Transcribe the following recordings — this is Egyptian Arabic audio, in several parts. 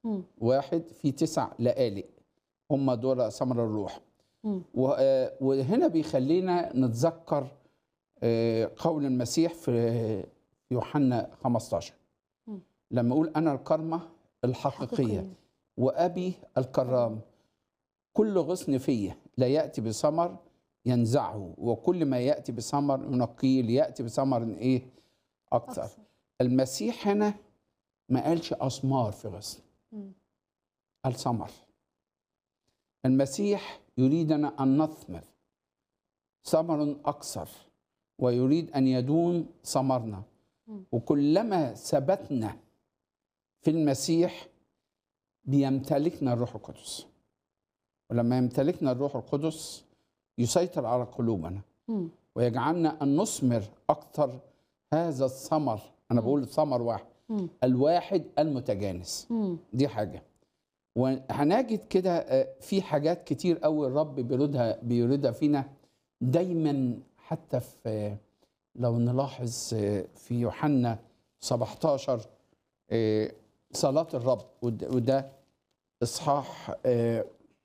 مم. واحد في تسع لآلئ هم دول ثمر الروح مم. و- آه، وهنا بيخلينا نتذكر آه، قول المسيح في يوحنا 15 مم. لما يقول انا الكرمه الحقيقيه وابي الكرام كل غصن فيه لا ياتي بثمر ينزعه وكل ما ياتي بثمر ينقيه لياتي بثمر ايه اكثر أكثر. المسيح هنا ما قالش اسمار في غصن مم. قال ثمر المسيح يريدنا ان نثمر ثمر اكثر ويريد ان يدوم ثمرنا مم. وكلما ثبتنا في المسيح بيمتلكنا الروح القدس ولما يمتلكنا الروح القدس يسيطر على قلوبنا مم. ويجعلنا ان نثمر اكثر هذا الثمر انا بقول ثمر واحد مم. الواحد المتجانس مم. دي حاجه وهنجد كده آه، في حاجات كتير قوي الرب بيردها بيردها فينا دايما حتى في لو نلاحظ آه، في يوحنا 17 آه، صلاة الرب ود- وده إصحاح آه،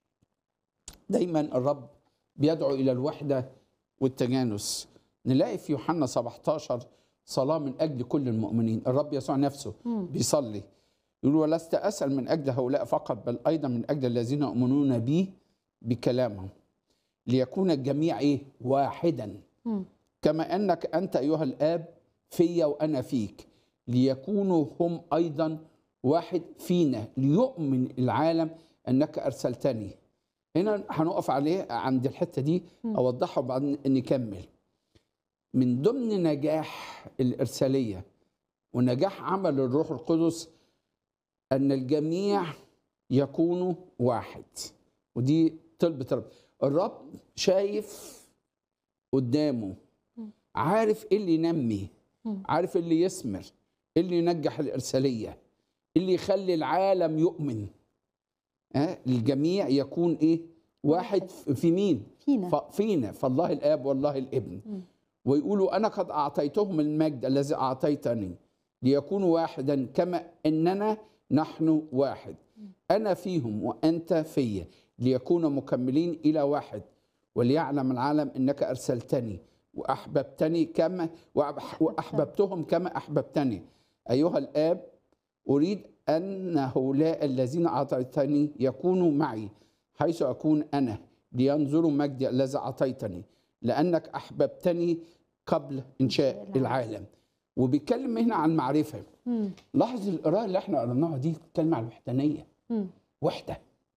دايما الرب بيدعو إلى الوحدة والتجانس نلاقي في يوحنا 17 صلاة من أجل كل المؤمنين الرب يسوع نفسه مم. بيصلي يقول ولست أسأل من أجل هؤلاء فقط بل أيضا من أجل الذين يؤمنون بي بكلامهم ليكون الجميع إيه واحدا مم. كما أنك أنت أيها الآب في وأنا فيك ليكونوا هم أيضا واحد فينا ليؤمن العالم أنك أرسلتني هنا هنقف عليه عند الحتة دي مم. أوضحها وبعدين نكمل من ضمن نجاح الإرسالية ونجاح عمل الروح القدس أن الجميع يكونوا واحد ودي طلبة الرب الرب شايف قدامه مم. عارف ايه اللي ينمي مم. عارف إيه اللي يثمر إيه اللي ينجح الإرسالية إيه اللي يخلي العالم يؤمن ها الجميع يكون ايه واحد في مين فينا ف- فينا فالله الاب والله الابن مم. ويقولوا انا قد اعطيتهم المجد الذي اعطيتني ليكونوا واحدا كما اننا نحن واحد انا فيهم وانت فيا ليكونوا مكملين الى واحد وليعلم العالم انك ارسلتني واحببتني كما وأح- واحببتهم كما احببتني ايها الاب اريد ان هؤلاء الذين اعطيتني يكونوا معي حيث اكون انا لينظروا مجدي الذي اعطيتني لانك احببتني قبل انشاء العالم وبيتكلم هنا عن معرفه مم. لاحظ القراءه اللي احنا قريناها دي بتتكلم عن الوحدانيه مم. وحده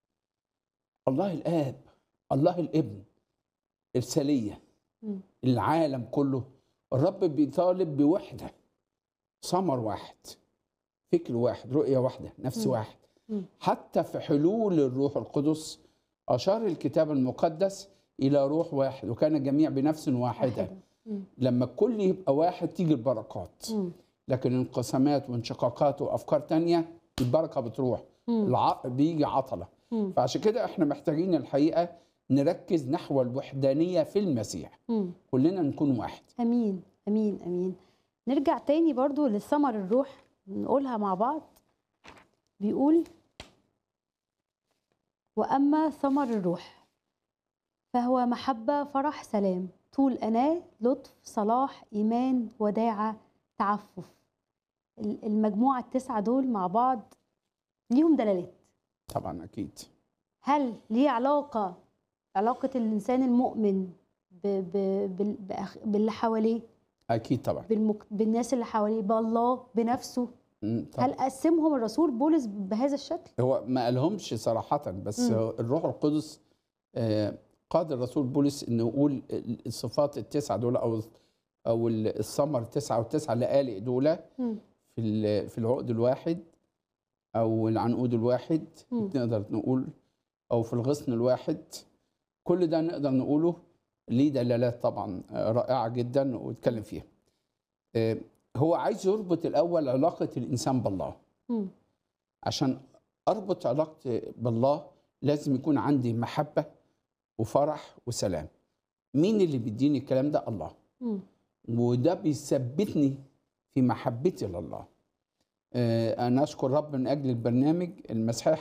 الله الاب الله الابن ارساليه مم. العالم كله الرب بيطالب بوحده ثمر واحد فكر واحد رؤيه واحده نفس مم. واحد مم. حتى في حلول الروح القدس اشار الكتاب المقدس الى روح واحد وكان الجميع بنفس واحده واحدة. مم. لما الكل يبقى واحد تيجي البركات مم. لكن انقسامات وانشقاقات وافكار تانية البركه بتروح مم. الع... بيجي عطله مم. فعشان كده احنا محتاجين الحقيقه نركز نحو الوحدانيه في المسيح مم. كلنا نكون واحد امين امين امين نرجع تاني برضو للثمر الروح نقولها مع بعض بيقول واما ثمر الروح فهو محبه فرح سلام طول اناه لطف صلاح ايمان وداعه تعفف ال- المجموعه التسعه دول مع بعض ليهم دلالات طبعا اكيد هل ليه علاقه علاقه الانسان المؤمن ب ب بال- بأخ- باللي حواليه اكيد طبعا بالمك... بالناس اللي حواليه بالله بنفسه مم، طبعا. هل قسمهم الرسول بولس بهذا الشكل هو ما قالهمش صراحه بس مم. هو الروح القدس آه، قاد الرسول بولس انه يقول الصفات التسعه دول او او الثمر التسعه والتسعه لقالق دول مم. في ال- في العقد الواحد او العنقود الواحد مم. نقدر نقول او في الغصن الواحد كل ده نقدر نقوله ليه دلالات طبعا آه، رائعه جدا ونتكلم فيها آه، هو عايز يربط الاول علاقه الانسان بالله مم. عشان اربط علاقتي بالله لازم يكون عندي محبه وفرح وسلام مين اللي بيديني الكلام ده الله مم. وده بيثبتني في محبتي لله آه، انا اشكر رب من اجل البرنامج المسيحيه